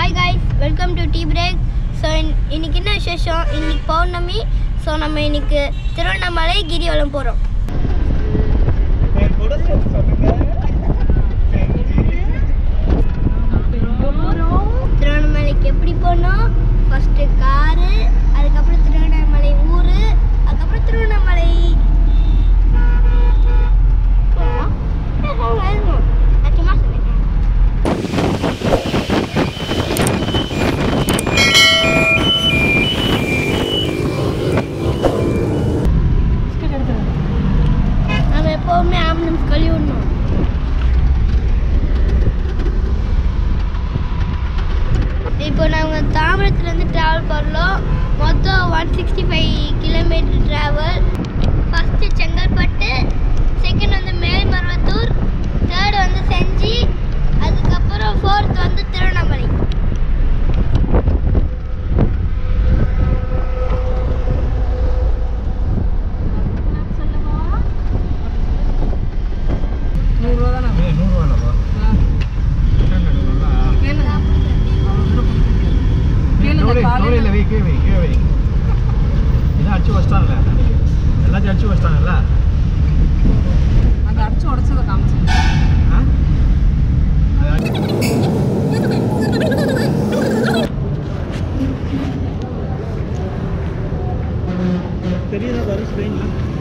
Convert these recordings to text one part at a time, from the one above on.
Hi guys welcome to tea break so இன்னைக்கு என்ன விசேஷம் இன்னைக்கு பௌர்ணமி ஸோ நம்ம இன்னைக்கு திருவண்ணாமலை கிரிவலம் போகிறோம் திருவண்ணாமலைக்கு எப்படி போனோம் ஃபர்ஸ்ட் காரு அதுக்கப்புறம் திருவண்ணாமலை ஊர் அதுக்கப்புறம் திருவண்ணாமலை போகலாம். ஏ, போங்க, எழுதுங்க. நான் சும்மா சொன்னேன். நம்ம எப்போவுமே ஆம்புலன்ஸ் கழுவி விடணும் இப்போ நாங்கள் தாம்பரத்துலேருந்து ட்ராவல் பண்ணோம் மொத்தம் one sixty five kilometre travel first Chengalpattu second வந்து மேல்மருவத்தூர் தேர்ட் வந்து செஞ்சி அதுக்கப்புறம் ஃபோர்த் வந்து திருவண்ணாமலை நூறுரூவா தானே கேளுங்க கேளுங்க காலையில் எல்லாத்தையும் அடிச்சு வச்சிட்டாங்கல்ல அந்த அடிச்சு உடச்சதை காமிச்சேன் ஆ? அது அடி- தெரியுதா பாரு ஸ்க்ரீன்ல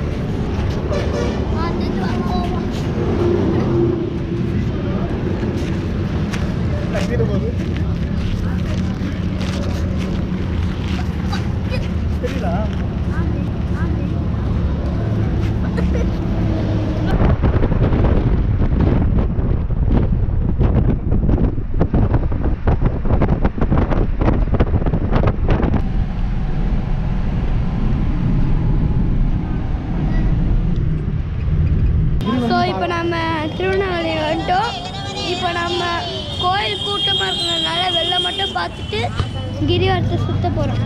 போகுது தெரியுதா ஸோ இப்போ நம்ம திருவண்ணாமலை வந்துட்டோம் இப்போ நம்ம கோயில் கூட்டமாக இருக்கிறதுனால வெளில மட்டும் பார்த்துட்டு கிரிவலத்தை சுத்த போகிறோம்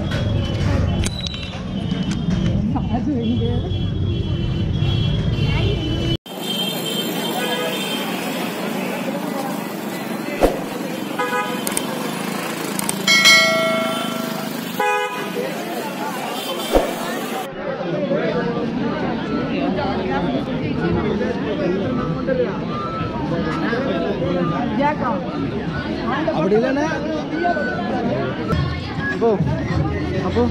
அப்படி இல்லைன்னா அப்போ அப்போ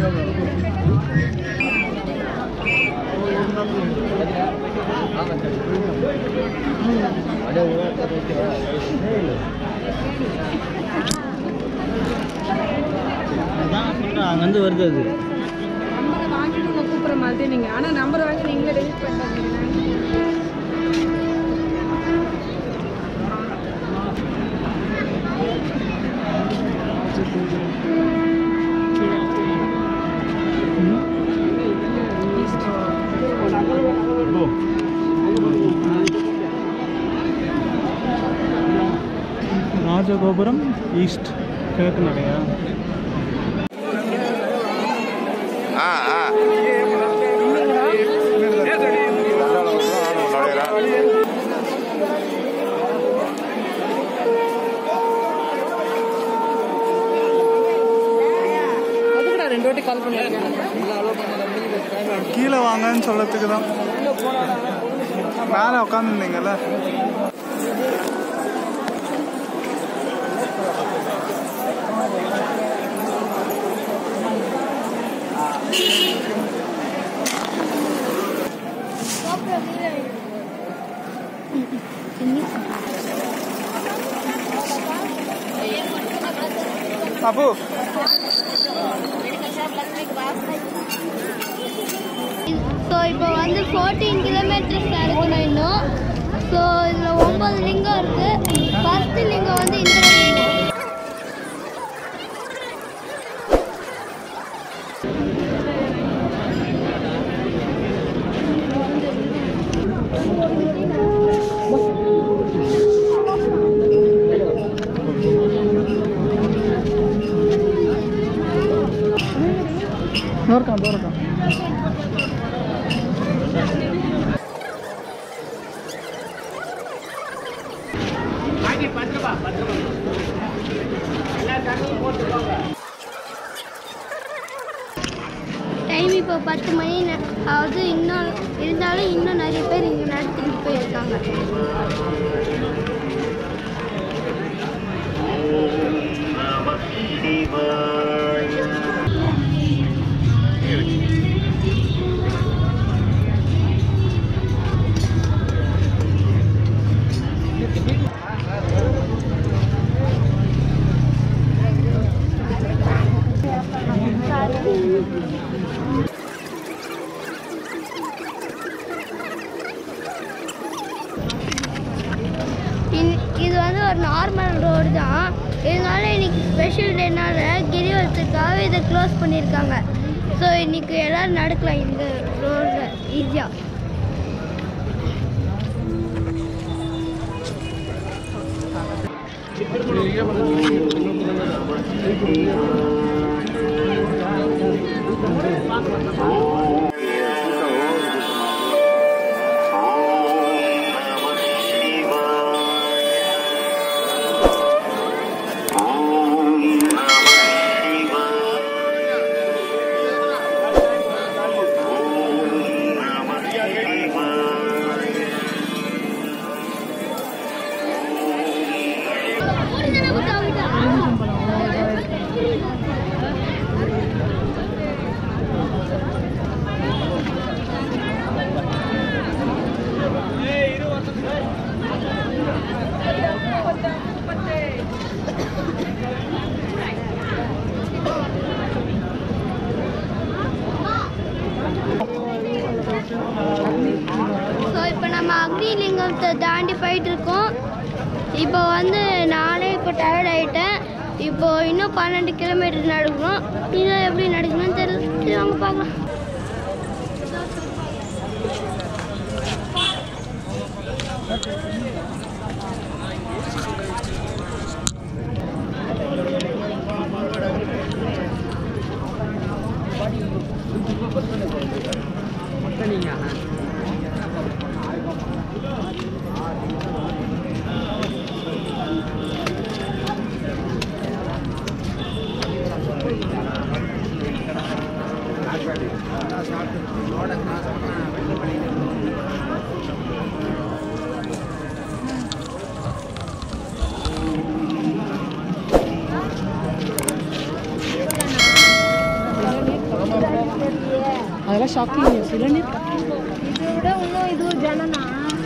அங்கேருந்து வருது அது நம்பரை வாங்கிட்டு உங்களை கூப்பிட்ற மாதிரி நீங்கள் ஆனால் நம்பர் வாங்கி நீங்களே டெலிட் பண்ணிட்டீங்க ராஜகோபுரம் ஈஸ்ட் கிழக்கு நடையா அதுக்கு நான் ரெண்டு வாட்டி கால் பண்ணியிருக்கேன் கீழே வாங்கன்னு சொல்லத்துக்கு தான் மேலே உட்காந்துருந்தீங்கல்ல அப்போ ஸோ இப்போ வந்து ஃபோர்டீன் கிலோமீட்டர்ஸ் நடக்கணும் இன்னும் ஸோ இதில் ஒம்பது லிங்கம் இருக்குது ஃபஸ்ட்டு லிங்கம் வந்து இந்த லிங்கம் இருக்கான் இருக்கான் டைம் இப்போ பத்து மணி ந- அதாவது இன்னும் இருந்தாலும் இன்னும் நிறைய பேர் இங்கே நடத்திட்டு போயிருக்காங்க இன்- இது வந்து ஒரு நார்மல் ரோடு தான் இருந்தாலும் இன்னைக்கு ஸ்பெஷல் டேனால கிரிவலத்துக்காக இதை க்ளோஸ் பண்ணியிருக்காங்க ஸோ இன்னைக்கு எல்லோரும் நடக்கலாம் இந்த ரோடில் ஈஸியாக ஸோ இப்போ நம்ம அக்னிலிங்கத்தை தாண்டி போயிட்டு இருக்கோம் இப்போ வந்து நானே இப்போ டயர்ட் ஆகிட்டேன் இப்போ இன்னும் பன்னெண்டு கிலோமீட்டர் நடக்கணும் இன்னும் எப்படி நடக்கணும்னு தெரியல சரி வாங்க பார்க்கலாம் அதெல்லாம் ஷாக்கிங் நியூஸ் இல்லைன்னு இதை விட இன்னும் இது ஒரு ஜனனா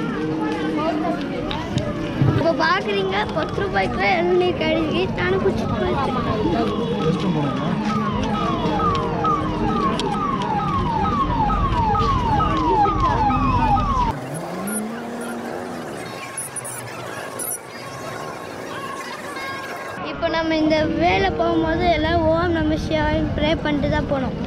இப்போ பார்க்குறீங்க பத்து ரூபாய்க்கு இளநீர் கழுவி நானும் குடிச்சிட்டு போயிருக்கேன் இப்போ நம்ம இந்த வேலை போகும்போது எல்லாம் ஓம் நம்ம சிவாயும் ப்ரே பண்ணிட்டு தான் போனோம்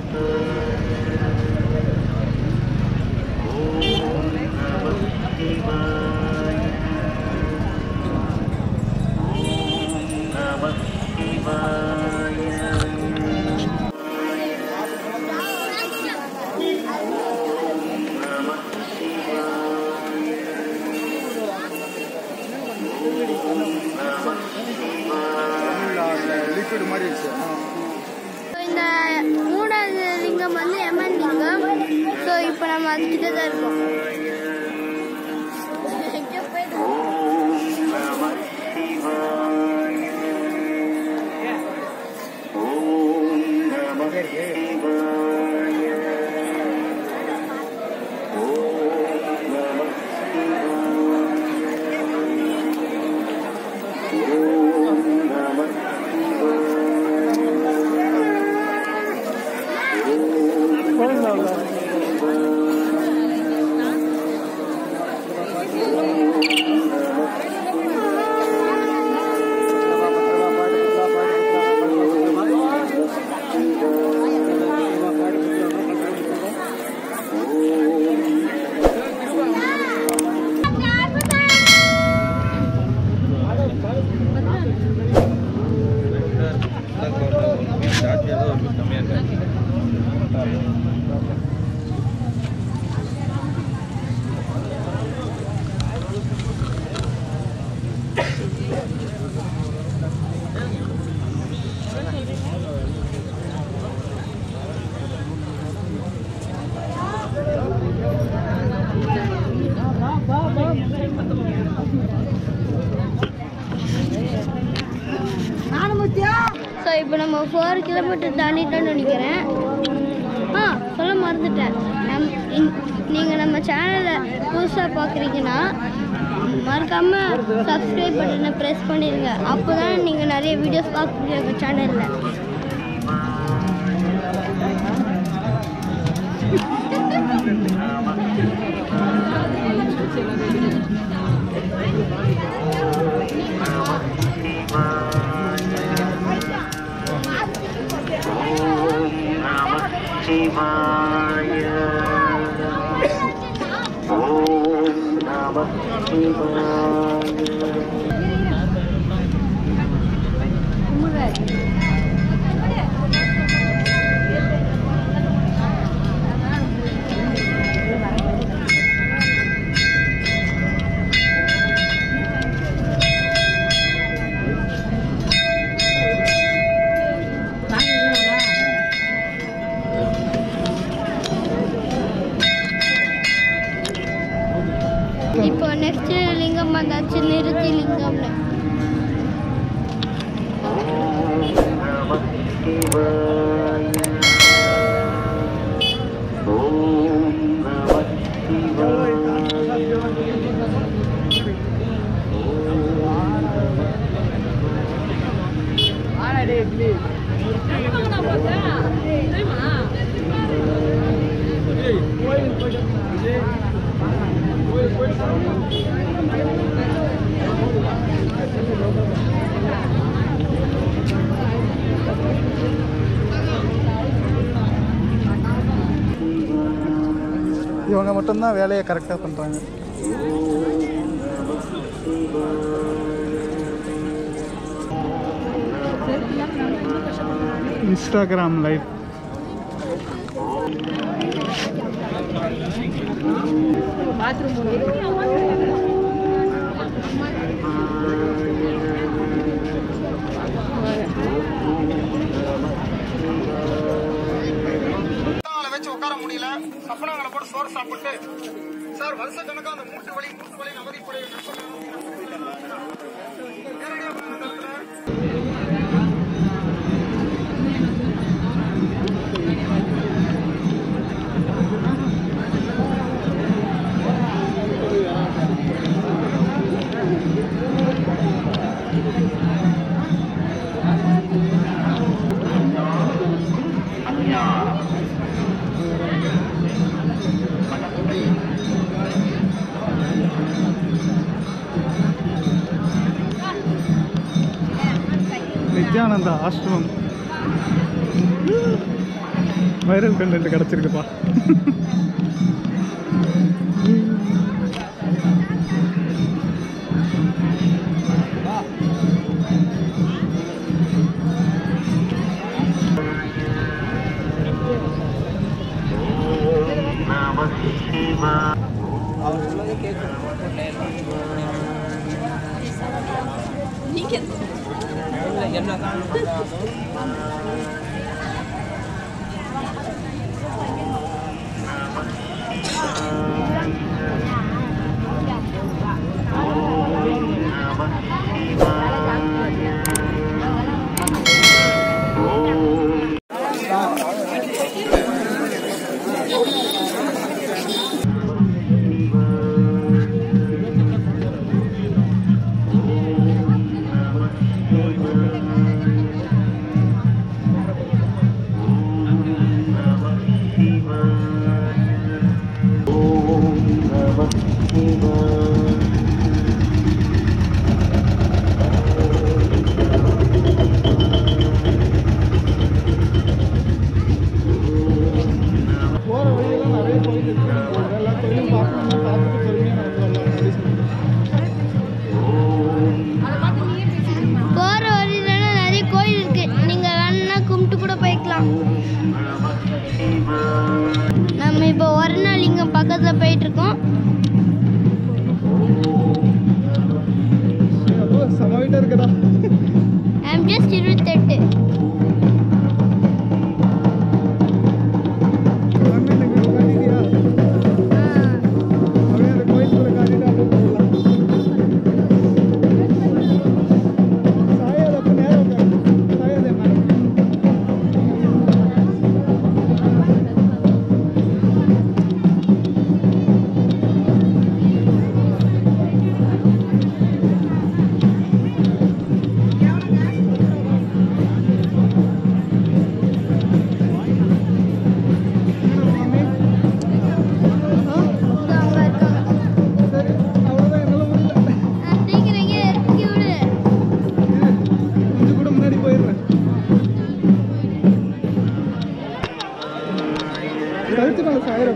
லிக்விட் மாதிரி இருக்கு So, இந்த மூணாவது லிங்கம் வந்து எமன் லிங்கம் ஸோ இப்போ நம்ம அதுக்கிட்ட தான் இருக்கோம் ஸோ இப்போ நம்ம ஃபோர் கிலோமீட்டர் தாண்டிட்டோம்னு நினைக்கிறேன் ஆ சொல்ல மறந்துட்டேன் நம் நீங்கள் நம்ம சேனலை புதுசாக பார்க்குறீங்கன்னா மறக்காமல் சப்ஸ்கிரைப் பட்டனை ப்ரெஸ் பண்ணிடுங்க அப்போ தான் நீங்கள் நிறைய வீடியோஸ் பார்க்க முடியும் எங்கள் சேனலில் இப்போ நெக்ஸ்ட் லிங்கம் வந்தாச்சு நிறுத்தி லிங்கம்னு இவங்க மட்டும்தான் வேலையை கரெக்டாக பண்ணுறாங்க இன்ஸ்டாகிராம் லைவ் அவளை வச்சு உட்கார முடியல சப்பனாங்களை போட்டு சோறு சாப்பிட்டு சார் வருஷ கணக்கா அந்த மூட்டு வலி மூட்டு வலி அவதிப்படைய நேரடியாக போன நேரத்துல நித்யானந்தா ஆசிரமம் வைரல் கண்டென்ட் கிடச்சிருக்குப்பா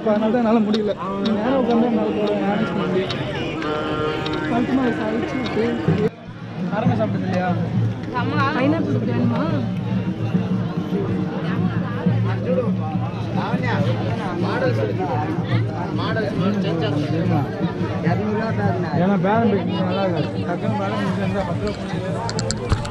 இப்போ அதனால தான் என்னால் முடியல நேரம் உட்காந்து என்னால் மேனேஜ் பண்ண முடியும் டுவெண்ட்டி மினிட்ஸ் ஆயிடுச்சு ஆரம்ப சாப்பிட்டது இல்லையா பைனாப்பிள் வேணுமா ஏன்னா பேரம் நல்லா இருக்கு டக்குன்னு பேரம் இருந்தால் பத்து ரூபா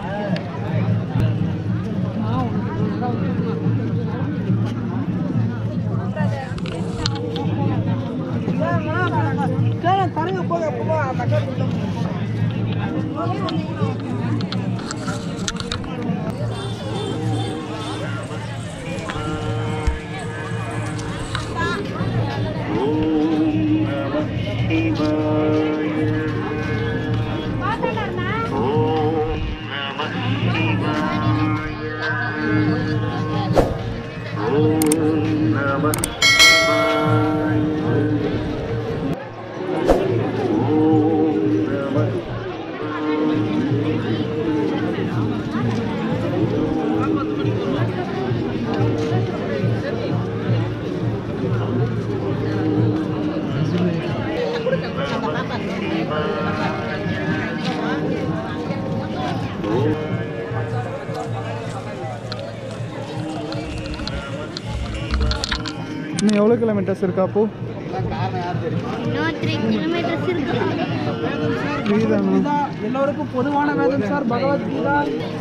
இன்னும் எவ்வளோ கிலோமீட்டர்ஸ் இருக்கா அப்போ இன்னும் த்ரீ கிலோமீட்டர்ஸ் இருக்கு இதுதானா எல்லோருக்கும் பொதுவான வேதம் சார் பகவத்கீதா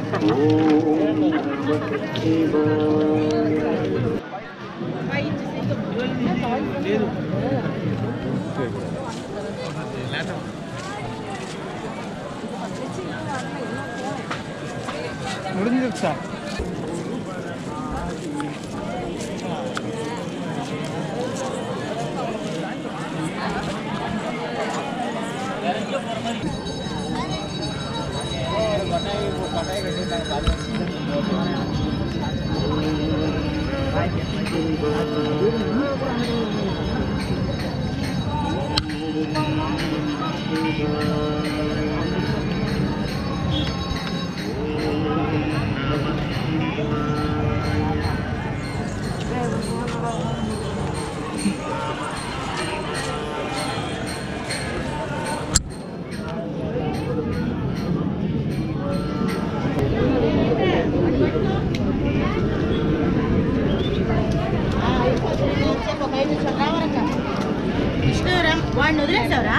முடிஞ்சிருச்சா కృష్ణవరం వాడిని వదిలేసావరా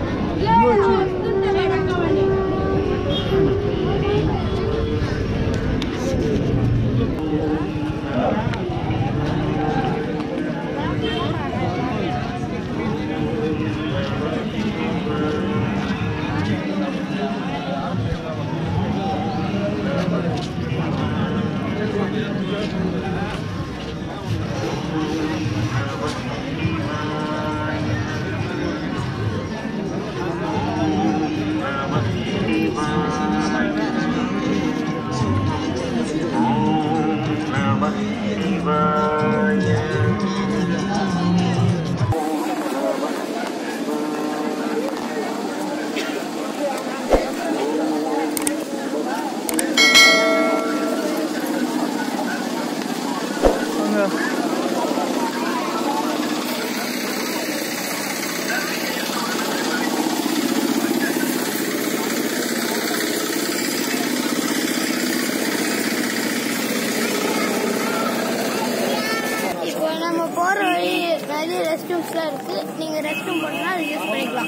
இப்போ நம்ம போகிற வழி நிறைய ரெஸ்ட் ரூம்ஸ்லாம் இருக்கு நீங்கள் ரெஸ்ட் ரூம் போனால் அதை யூஸ் பண்ணிக்கலாம்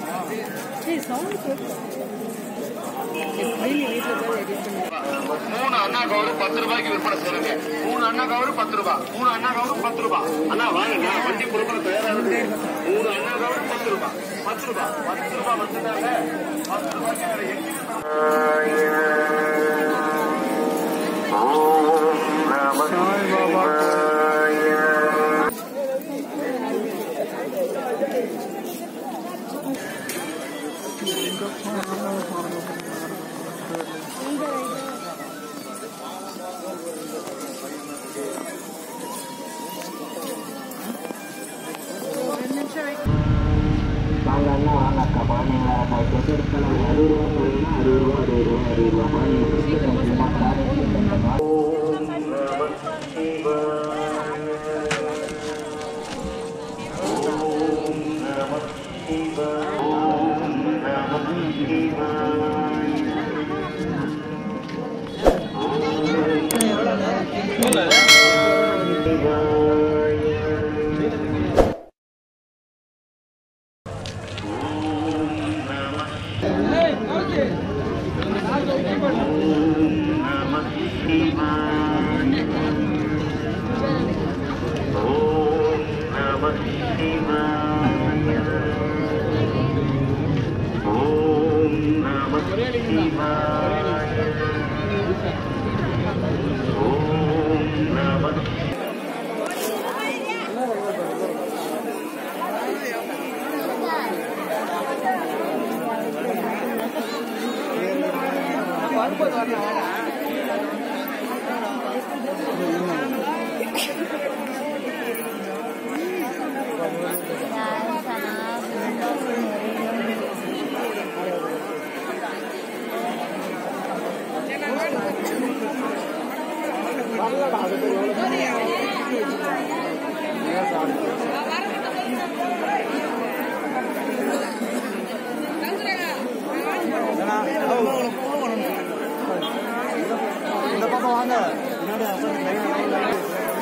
மூணு அண்ணா கவுரு பத்து ரூபாய்க்கு விற்பனை செய்யுங்க மூணு அண்ணா கவுரு பத்து ரூபாய் மூணு அண்ணா கவுரு பத்து ரூபாய் அண்ணா வாங்க நான் வண்டி கொடுக்குற தயாரா இருக்கு மூணு அண்ணா கவுரு பத்து ரூபாய் பத்து ரூபாய் பத்து ரூபாய் வந்துட்டாங்க பத்து ரூபாய்க்கு வேற எங்கேயுமே இந்த பக்கம் வாங்க பின்னாடி உட்காந்து லைன் லைன் லைன்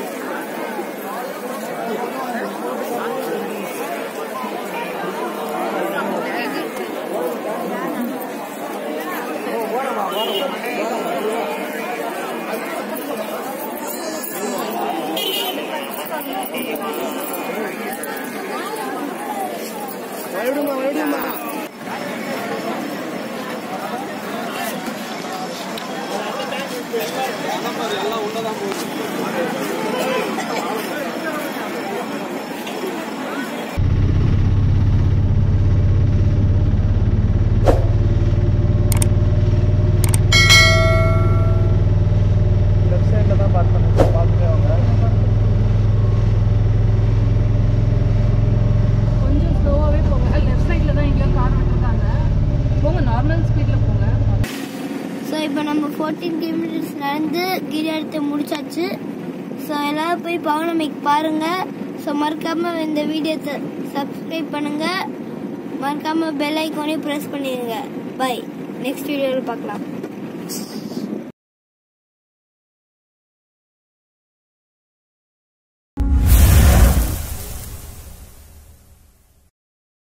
விடுமா விடுமா எல்லாம் உள்ளதான் போகுது லெஃப்ட் சைடில் தான் பார்க் பண்ணுங்க பார்த்துட்டே வாங்க கொஞ்சம் ஸ்லோவாகவே போங்க லெஃப்ட் சைடில் தான் எங்கேயோ கார் விட்டுருக்காங்க போங்க நார்மல் ஸ்பீடில் போங்க ஸோ இப்போ நம்ம ஃபோர்டீன் கிலோமீட்டர்ஸ் நடந்து கிரியாரத்தை முடிச்சாச்சு ஸோ எல்லாரும் போய் பௌர்ணமிக்கு பாருங்கள் ஸோ மறக்காமல் இந்த வீடியோத்தை சப்ஸ்கிரைப் பண்ணுங்கள் மறக்காமல் பெல் ஐக்கானையும் ப்ரெஸ் பண்ணிடுங்க பை நெக்ஸ்ட் வீடியோவில் பார்க்கலாம்